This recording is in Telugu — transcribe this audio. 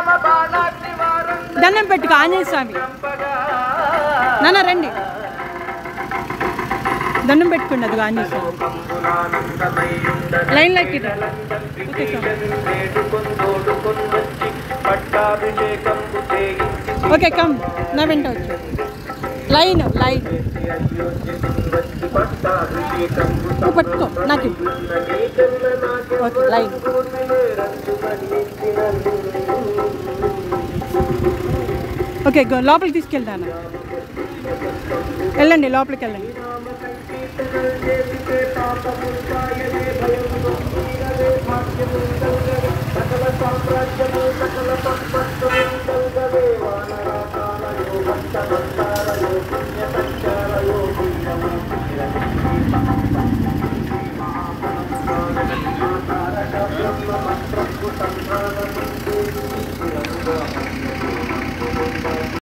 దండం పెట్టుకో ఆంజనేయ స్వామి నాన్న రండి దండం పెట్టుకోండి అది ఆంజనేయ స్వామి లైన్లోకి రా. ఓకే కమ్ ఓకే కమ్ నా వెంట వచ్చు లైన్ లైన్ నువ్వు పట్టుకో నాకు ఇవ్వు. ఓకే లైన్ ఓకే గో లోపలికి తీసుకెళ్తాను వెళ్ళండి లోపలికి వెళ్ళండి బ్రహ్మ